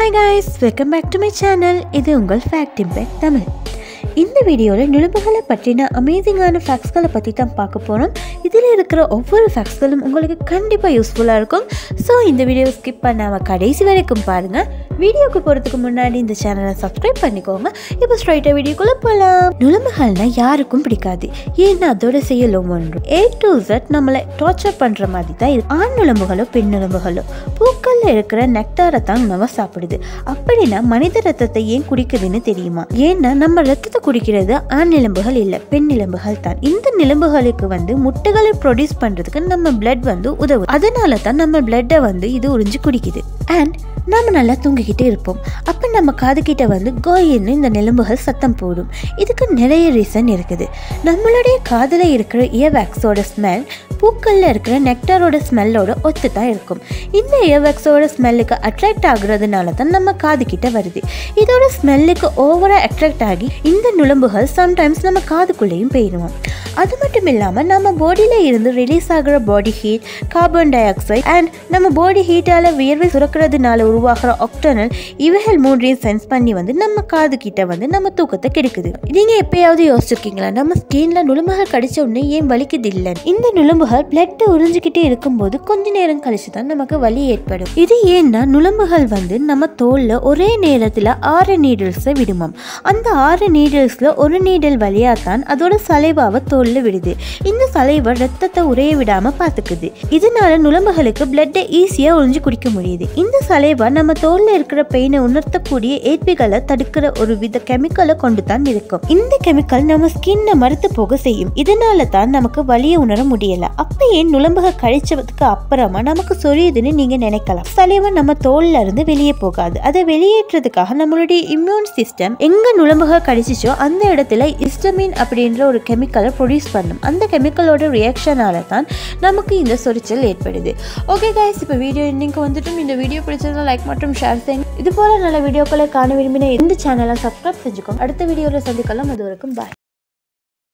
hi guys welcome back to my channel இது உங்கள் fact impact Tamil இந்த வீடியோவில் நிலும்புகளை பற்றின அமேசிங்கான ஃபேக்ட்ஸ்களை பற்றி தான் பார்க்க போகிறோம் இதில் இருக்கிற ஒவ்வொரு ஃபேக்ட்ஸ்களும் உங்களுக்கு கண்டிப்பாக யூஸ்ஃபுல்லாக இருக்கும் ஸோ இந்த வீடியோ ஸ்கிப் பண்ணாமல் கடைசி வரைக்கும் பாருங்கள் வீடியோக்கு போகிறதுக்கு முன்னாடி இந்த சேனலை சப்ஸ்கிரைப் பண்ணிக்கோங்க இப்போ ஸ்ட்ரைட்டாக வீடியோக்குள்ளே போகலாம் நுழம்புகள்னா யாருக்கும் பிடிக்காது ஏன்னா அதோட செய்யலும் ஒன்று ஏ டு Z நம்மளை டார்ச்சர் பண்ணுற மாதிரி தான் இது ஆண் நுழம்புகளோ பெண் நுழம்புகளோ பூக்கள்ல இருக்கிற நெக்டாரை தான் உணவை சாப்பிடுது அப்படின்னா மனித ரத்தத்தை ஏன் குடிக்குதுன்னு தெரியுமா ஏன்னா நம்ம ரத்தத்தை குடிக்கிறது ஆண் நிலம்புகள் இல்லை பெண் நிலம்புகள் தான் இந்த நிலம்புகளுக்கு வந்து முட்டைகளை ப்ரொடியூஸ் பண்றதுக்கு நம்ம பிளட் வந்து உதவும் அதனால தான் நம்ம பிளட்டை வந்து இது உறிஞ்சு குடிக்குது அண்ட் நம்ம நல்லா தூங்கிக்கிட்டே இருப்போம் அப்போ நம்ம காதுகிட்ட வந்து கோயின்னு இந்த நிலம்புகள் சத்தம் போடும் இதுக்கு நிறைய ரீசன் இருக்குது நம்மளுடைய காதில் இருக்கிற இயர்வேக்ஸோட ஸ்மெல் பூக்களில் இருக்கிற நெக்டாரோட ஸ்மெல்லோட ஒத்து தான் இருக்கும் இந்த இயர்வேக்ஸோட ஸ்மெல்லுக்கு அட்ராக்ட் ஆகுறதுனால தான் நம்ம காதுகிட்ட வருது இதோட ஸ்மெல்லுக்கு ஓவராக அட்ராக்ட் ஆகி இந்த நுழம்புகள் சம்டைம்ஸ் நம்ம காதுக்குள்ளேயும் போயிடுவோம் அது மட்டும் இல்லாமல் நம்ம பாடியில் இருந்து ரிலீஸ் ஆகிற body heat carbon dioxide and நம்ம பாடி ஹீட்டால் வியர்வை சுரக்கிறதுனால உருவாகிற ஆக்டனல் இவைகள் மூன்றையும் சென்ஸ் பண்ணி வந்து நம்ம காது கிட்ட வந்து நம்ம தூக்கத்தை கெடுக்குது நீங்கள் எப்பயாவது யோசிச்சிருக்கீங்களா நம்ம ஸ்கின்ல நுழம்புகள் கடிச்ச உடனே ஏன் வலிக்குது இல்லை இந்த நுழம்புகள் பிளட்டை உறிஞ்சிக்கிட்டே இருக்கும்போது கொஞ்ச நேரம் கழிச்சு தான் நமக்கு வலி ஏற்படும் இது ஏன்னா நுழம்புகள் வந்து நம்ம தோல்ல ஒரே நேரத்தில் ஆறு நீடில்ஸை விடுமாம் அந்த ஆறு நீடில்ஸில் ஒரு நீடல் வழியாக தான் அதோட சலைவாவை தோல்ல விடுது இந்த சலைவை ரத்தத்தை உரைய விடாம பார்த்துக்குது இதனால நுழம்புகளுக்கு பிளட்டை ஈஸியாக உறிஞ்சு குடிக்க முடியுது இந்த சலைவா நம்ம தோல்ல இருக்கிற பெயினை உணர்த்தக்கூடிய ஏற்பிகளை தடுக்கிற ஒரு வித கெமிக்கலை கொண்டு தான் இருக்கும் இந்த கெமிக்கல் நம்ம ஸ்கின்னை மறுத்து போக செய்யும் இதனால தான் நமக்கு வலியை உணர முடியல அப்ப ஏன் நுழம்புக கழிச்சதுக்கு அப்புறமா நமக்கு சொரியுதுன்னு நீங்க நினைக்கலாம் சலைவா நம்ம தோல்ல இருந்து வெளியே போகாது அதை வெளியேற்றதுக்காக நம்மளுடைய இம்யூன் சிஸ்டம் எங்க நுழம்புக கடிச்சிச்சோ அந்த இடத்துல இஸ்டமின் அப்படின்ற ஒரு கெமிக்கலை ப்ரொடியூஸ் பண்ணும் அந்த கெமிக்கலோட ரியாக்ஷனால தான் நமக்கு இந்த சொரிச்சல் ஏற்படுது ஓகே கைஸ் இப்போ வீடியோ இன்னைக்கு வந்துட்டும் இந்த வீடியோ பிடிச்சதுனா லைக் மற்றும் ஷேர் செய்யுங்க இது போல நல்ல வீடியோக்களை காண விரும்பின இந்த சேனலை சப்ஸ்கிரைப் செஞ்சுக்கோங்க அடுத்த வீடியோவில் சந்திக்கலாம் அது வரைக்கும் பாய்